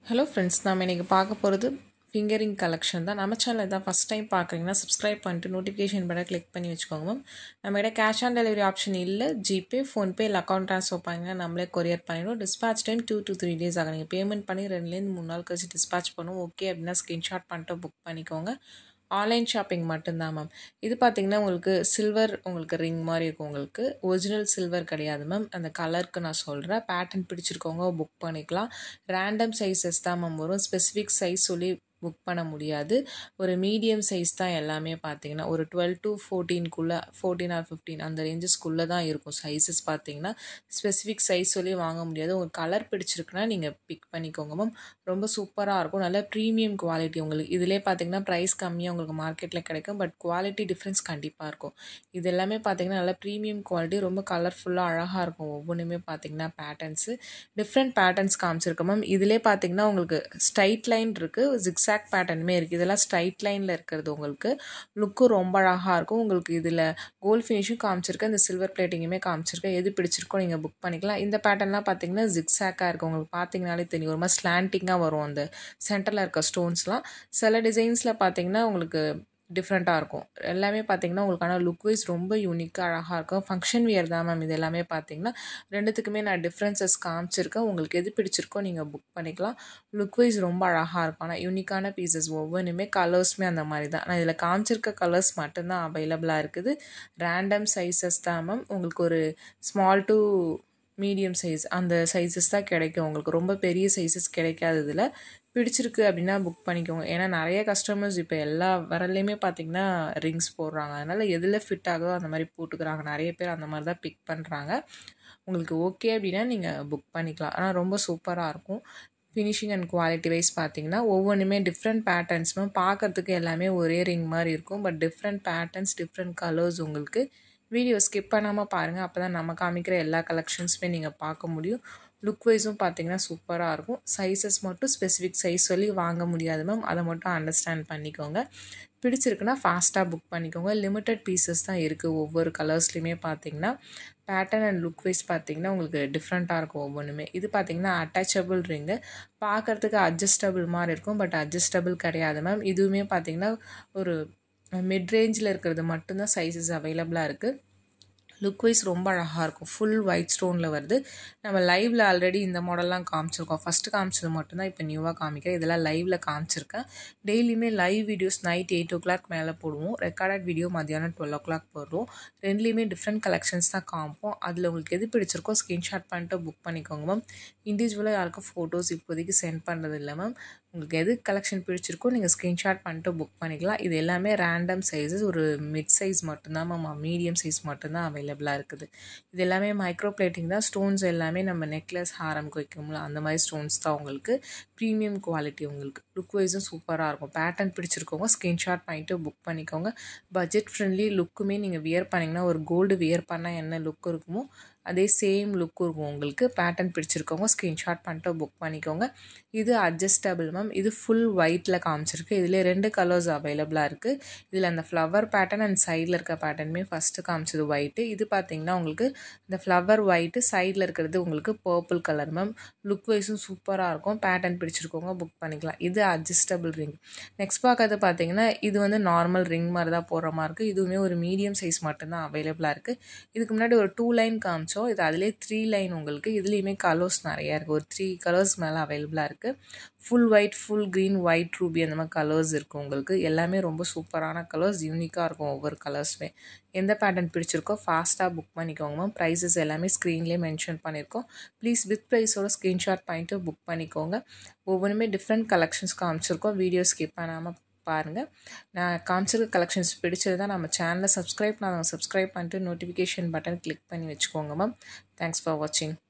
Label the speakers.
Speaker 1: hello friends நாம் இன்றைக்கி பார்க்க போகிறது ஃபிங்கரிங் கலெக்ஷன் தான் நம்ம சேனல் தான் ஃபஸ்ட் டைம் பார்க்குறீங்கன்னா சப்ஸ்கிரைப் பண்ணிட்டு நோட்டிஃபிகேஷன் பட்டன் கிளிக் பண்ணி வச்சுக்கோங்க மேம் நம்மகிட்ட கேஷ் ஆன் டெலிவரி ஆப்ஷன் இல்லை ஜிபே ஃபோன்பே இல்லை அக்கௌண்ட் ட்ரான்ஸ்ஃபர் பண்ணிங்கன்னா நம்மளே கொரியர் பண்ணிடுவோம் dispatch time two to three days ஆகும் நீங்கள் பேமெண்ட் பண்ணி ரெண்டுலேருந்து மூணு நாள் கழிச்சு டிஸ்பேச் பண்ணுவோம் ஓகே அப்படின்னா ஸ்க்ரீன்ஷாட் பண்ணிட்டு புக் பண்ணிக்கோங்க ஆன்லைன் ஷாப்பிங் மட்டும்தான் மேம் இது பார்த்தீங்கன்னா உங்களுக்கு சில்வர் உங்களுக்கு ரிங் மாதிரி இருக்கும் உங்களுக்கு ஒரிஜினல் சில்வர் கிடையாது மேம் அந்த கலருக்கு நான் சொல்கிறேன் பேட்டர்ன் பிடிச்சிருக்கவங்க புக் பண்ணிக்கலாம் ரேண்டம் சைஸஸ் தான் மேம் வரும் ஸ்பெசிஃபிக் சைஸ் சொல்லி புக் பண்ண முடியாது ஒரு மீடியம் சைஸ் தான் எல்லாமே பார்த்தீங்கன்னா ஒரு டுவெல் டு ஃபோர்டீன்குள்ளே ஃபோர்டீன் ஆர் ஃபிஃப்டீன் அந்த ரேஞ்சஸ்க்குள்ளே தான் இருக்கும் சைஸஸ் பார்த்தீங்கன்னா ஸ்பெசிஃபிக் சைஸ் சொல்லி வாங்க முடியாது உங்களுக்கு கலர் பிடிச்சிருக்குன்னா நீங்கள் பிக் பண்ணிக்கோங்க மேம் ரொம்ப சூப்பராக இருக்கும் நல்ல ப்ரீமியம் குவாலிட்டி உங்களுக்கு இதிலே பார்த்தீங்கன்னா ப்ரைஸ் கம்மியாக உங்களுக்கு மார்க்கெட்டில் கிடைக்கும் பட் குவாலிட்டி டிஃப்ரென்ஸ் கண்டிப்பாக இருக்கும் இது எல்லாமே பார்த்தீங்கன்னா நல்ல ப்ரீமியம் குவாலிட்டி ரொம்ப கலர்ஃபுல்லாக அழகாக இருக்கும் ஒவ்வொன்றுமே பார்த்தீங்கன்னா பேட்டர்ன்ஸு டிஃப்ரெண்ட் பேட்டர்ன்ஸ் காமிச்சிருக்கோம் மேம் இதிலே பார்த்தீங்கன்னா உங்களுக்கு ஸ்ட்ரைட் லைன் இருக்குது ஜிக்ஸாக் பேட்டர்னுமே இருக்குது இதெல்லாம் ஸ்ட்ரைட் லைனில் இருக்கிறது உங்களுக்கு லுக்கும் ரொம்ப அழகாக இருக்கும் உங்களுக்கு இதில் கோல்ட் ஃபினிஷும் காமிச்சிருக்கேன் இந்த சில்வர் பிளேட்டிங்குமே காமிச்சிருக்கேன் எது பிடிச்சிருக்கோ நீங்கள் புக் பண்ணிக்கலாம் இந்த பேட்டர்ன்லாம் பார்த்தீங்கன்னா ஜிக்ஸாக்காக இருக்குது உங்களுக்கு பார்த்தீங்கனாலே தெரியும் ஒரு மாதிரி ஸ்லாண்டிங்காக வரும் அந்த சென்டரில் இருக்க ஸ்டோன்ஸ்லாம் சில டிசைன்ஸில் பார்த்தீங்கன்னா உங்களுக்கு டிஃப்ரெண்ட்டாக இருக்கும் எல்லாமே பார்த்தீங்கன்னா உங்களுக்கான லுக் வைஸ் ரொம்ப யூனிக்காக அழகாக இருக்கும் ஃபங்க்ஷன் வியர் தான் மேம் இது எல்லாமே பார்த்தீங்கன்னா ரெண்டுத்துக்குமே நான் டிஃப்ரென்சஸ் காமிச்சிருக்கேன் உங்களுக்கு எது பிடிச்சிருக்கோ நீங்கள் புக் பண்ணிக்கலாம் லுக் வைஸ் ரொம்ப அழகாக இருக்கும் ஆனால் யூனிக்கான பீசஸ் ஒவ்வொன்றுமே கலர்ஸுமே அந்த மாதிரி தான் நான் இதில் காமிச்சிருக்க கலர்ஸ் மட்டும்தான் அவைலபிளாக இருக்குது ரேண்டம் சைஸஸ் தான் மேம் உங்களுக்கு ஒரு ஸ்மால் டு மீடியம் சைஸ் அந்த சைஸஸ் தான் கிடைக்கும் உங்களுக்கு ரொம்ப பெரிய சைஸஸ் கிடைக்காது இதில் பிடிச்சிருக்கு அப்படின்னா புக் பண்ணிக்கோங்க ஏன்னா நிறைய கஸ்டமர்ஸ் இப்போ எல்லா வரலையுமே பார்த்தீங்கன்னா ரிங்ஸ் போடுறாங்க அதனால் எதில் ஃபிட் ஆகுதோ அந்த மாதிரி போட்டுக்கிறாங்க நிறைய பேர் அந்த மாதிரி தான் பிக் பண்ணுறாங்க உங்களுக்கு ஓகே அப்படின்னா நீங்கள் புக் பண்ணிக்கலாம் ஆனால் ரொம்ப சூப்பராக இருக்கும் ஃபினிஷிங் அண்ட் குவாலிட்டி வைஸ் பார்த்தீங்கன்னா ஒவ்வொன்றுமே டிஃப்ரெண்ட் பேட்டர்ன்ஸ்மே பார்க்குறதுக்கு எல்லாமே ஒரே ரிங் மாதிரி இருக்கும் but different patterns different colours உங்களுக்கு வீடியோ ஸ்கிப் பண்ணாமல் பாருங்கள் அப்போ தான் நம்ம காமிக்கிற எல்லா கலெக்ஷன்ஸுமே நீங்கள் பார்க்க முடியும் லுக் வைஸும் பார்த்தீங்கன்னா சூப்பராக இருக்கும் சைஸஸ் மட்டும் ஸ்பெசிஃபிக் சைஸ் சொல்லி வாங்க முடியாது மேம் அதை மட்டும் அண்டர்ஸ்டாண்ட் பண்ணிக்கோங்க பிடிச்சிருக்குன்னா ஃபாஸ்ட்டாக புக் பண்ணிக்கோங்க லிமிட்டட் பீசஸ் தான் இருக்குது ஒவ்வொரு கலர்ஸ்லையுமே பார்த்தீங்கன்னா பேட்டர்ன் அண்ட் லுக் வைஸ் பார்த்தீங்கன்னா உங்களுக்கு டிஃப்ரெண்ட்டாக இருக்கும் ஒவ்வொன்றுமே இது பார்த்தீங்கன்னா அட்டாச்சபிள் ரிங்கு பார்க்குறதுக்கு அட்ஜஸ்டபிள் மாதிரி இருக்கும் பட் அட்ஜஸ்டபிள் கிடையாது மேம் இதுவுமே பார்த்தீங்கன்னா ஒரு மிட் ரேஞ்சில் இருக்கிறது மட்டும்தான் சைஸஸ் அவைலபிளாக இருக்குது லுக் வைஸ் ரொம்ப அழகாக இருக்கும் ஃபுல் ஒயிட் ஸ்டோனில் வருது நம்ம லைவில் ஆல்ரெடி இந்த மாடல்லாம் காமிச்சிருக்கோம் ஃபஸ்ட்டு காமிச்சது மட்டும்தான் இப்போ நியூவாக காமிக்கிறேன் இதெல்லாம் லைவில் காமிச்சிருக்கேன் டெய்லியுமே live videos night eight o'clock மேலே போடுவோம் ரெக்கார்டட் வீடியோ மத்தியானம் டுவெல் ஓ கிளாக் போடுறோம் ரெண்டுலேயுமே டிஃப்ரெண்ட் கலெக்ஷன்ஸ் தான் காமிப்போம் அதில் உங்களுக்கு எது பிடிச்சிருக்கோ ஸ்க்ரீன்ஷாட் பண்ணிட்டு புக் பண்ணிக்கோங்க மேம் இண்டிவிஜுவலாக யாருக்கும் ஃபோட்டோஸ் இப்போதைக்கு சென்ட் பண்ணுறது இல்லை மேம் உங்களுக்கு எது கலெக்ஷன் பிடிச்சிருக்கோ நீங்கள் ஸ்க்ரீன்ஷாட் பண்ணிட்டு புக் பண்ணிக்கலாம் இது எல்லாமே ரேண்டம் சைஸஸ் ஒரு மிட் சைஸ் மட்டும்தான் மேம் மீடியம் சைஸ் மட்டும்தான் அவைலபிளாக இருக்குது இது எல்லாமே மைக்ரோ பிளேட்டிங் தான் ஸ்டோன்ஸ் எல்லாமே நம்ம நெக்லஸ் ஹாரம்க்கு வைக்கும்ல அந்த மாதிரி ஸ்டோன்ஸ் தான் உங்களுக்கு ப்ரீமியம் குவாலிட்டி உங்களுக்கு லுக் வைஸும் சூப்பராக இருக்கும் பேட்டர்ன் பிடிச்சிருக்கோங்க ஸ்க்ரீன்ஷாட் பண்ணிட்டு புக் பண்ணிக்கோங்க பட்ஜெட் ஃப்ரெண்ட்லி லுக்குமே நீங்கள் வியர் பண்ணிங்கன்னா ஒரு கோல்டு வியர் பண்ணால் என்ன லுக் இருக்குமோ அதே சேம் லுக் இருக்கும் உங்களுக்கு பேட்டர்ன் பிடிச்சிருக்கவங்க ஸ்க்ரீன்ஷாட் பண்ணிட்டு புக் பண்ணிக்கோங்க இது அட்ஜஸ்டபிள் மேம் இது ஃபுல் ஒயிட்டில் காமிச்சிருக்கு இதில் ரெண்டு கலர்ஸ் அவைலபிளாக இருக்குது இதில் அந்த ஃப்ளவர் பேட்டர்ன் அண்ட் சைடில் இருக்க பேட்டர்னுமே ஃபஸ்ட்டு காமிச்சது ஒயிட்டு இது பார்த்தீங்கன்னா உங்களுக்கு இந்த ஃப்ளவர் ஒயிட்டு சைடில் இருக்கிறது உங்களுக்கு பர்பிள் கலர் மேம் லுக் வைஸும் சூப்பராக இருக்கும் பேட்டர்ன் பிடிச்சிருக்கவங்க புக் பண்ணிக்கலாம் இது அட்ஜஸ்டபிள் ரிங் நெக்ஸ்ட் பார்க்கறது பார்த்தீங்கன்னா இது வந்து நார்மல் ரிங் மாதிரி தான் போடுற மாதிரி இருக்குது இதுவுமே ஒரு மீடியம் சைஸ் மட்டும்தான் அவைலபிளாக இருக்குது இதுக்கு முன்னாடி ஒரு டூ லைன் காமிச்சோம் இது அதிலே த்ரீ லைன் உங்களுக்கு இதுலேயுமே கலர்ஸ் நிறையா இருக்குது ஒரு த்ரீ கலர்ஸ் மேலே அவைலபிளாக இருக்குது full white full green white ruby அந்த மாதிரி கலர்ஸ் இருக்குது உங்களுக்கு எல்லாமே ரொம்ப சூப்பரான கலர்ஸ் யூனிக்காக இருக்கும் ஒவ்வொரு கலர்ஸுமே எந்த பேட்டர்ன் பிடிச்சிருக்கோ ஃபாஸ்ட்டாக புக் பண்ணிக்கோங்க மேம் ப்ரைஸஸ் எல்லாமே ஸ்க்ரீன்லேயே மென்ஷன் பண்ணியிருக்கோம் ப்ளீஸ் வித் ப்ரைஸோட ஸ்க்ரீன்ஷாட் பண்ணிட்டு புக் பண்ணிக்கோங்க ஒவ்வொன்றுமே டிஃப்ரெண்ட் கலெக்ஷன்ஸ் காமிச்சிருக்கோம் வீடியோ ஸ்கிப் பண்ணாமல் பாருங்கள் நான் காமிச்சிருக்க கலெக்ஷன்ஸ் பிடிச்சது தான் நம்ம சேனலை சப்ஸ்கிரைப் பண்ணாதவங்க சப்ஸ்கிரைப் பண்ணிட்டு நோட்டிஃபிகேஷன் பட்டன் கிளிக் பண்ணி வச்சுக்கோங்க மேம் தேங்க்ஸ் ஃபார் வாட்சிங்